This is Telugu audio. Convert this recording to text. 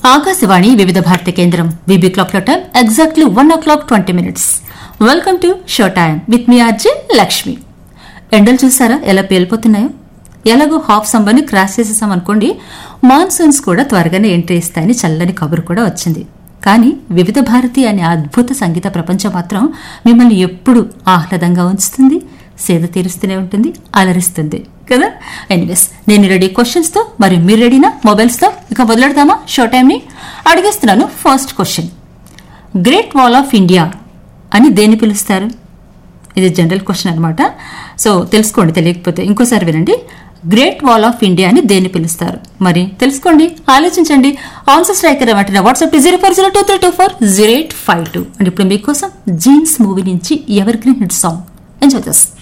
ఆకాశవాణి వివిధ భారతి కేంద్రం బీబీ క్లాక్ లో time exactly one o'clock twenty minutes welcome to show time with me RJ Lakshmi ఎండలు చూసారా ఎలా పేలిపోతున్నాయో ఎలాగో హాఫ్ సమ్మర్ని క్రాస్ చేసేసాం అనుకోండి మాన్సూన్స్ కూడా త్వరగానే ఎంట్రీ ఇస్తాయని చల్లని కబురు కూడా వచ్చింది కానీ వివిధ భారతి అనే అద్భుత సంగీత ప్రపంచం మాత్రం మిమ్మల్ని ఎప్పుడు ఆహ్లాదంగా ఉంచుతుంది సేద తీరుస్తూనే ఉంటుంది అలరిస్తుంది కదా ఎనీవేస్ నేను రెడీ క్వశ్చన్స్తో మరి మీరు రెడీనా మొబైల్స్తో ఇక మొదలెడదామా షో టైంని అడిగేస్తున్నాను first question great wall of India అని దేన్ని పిలుస్తారు ఇది జనరల్ క్వశ్చన్ అనమాట సో తెలుసుకోండి తెలియకపోతే ఇంకోసారి వినండి గ్రేట్ వాల్ ఆఫ్ ఇండియా అని దేన్ని పిలుస్తారు మరి తెలుసుకోండి ఆలోచించండి ఆన్సర్ స్ట్రైకర్ ఏమంటున్నా WhatsApp zero four zero two three two four zero eight five two and ఇప్పుడు మీకోసం జీన్స్ మూవీ నుంచి evergreen hit song enjoy చేస్తాం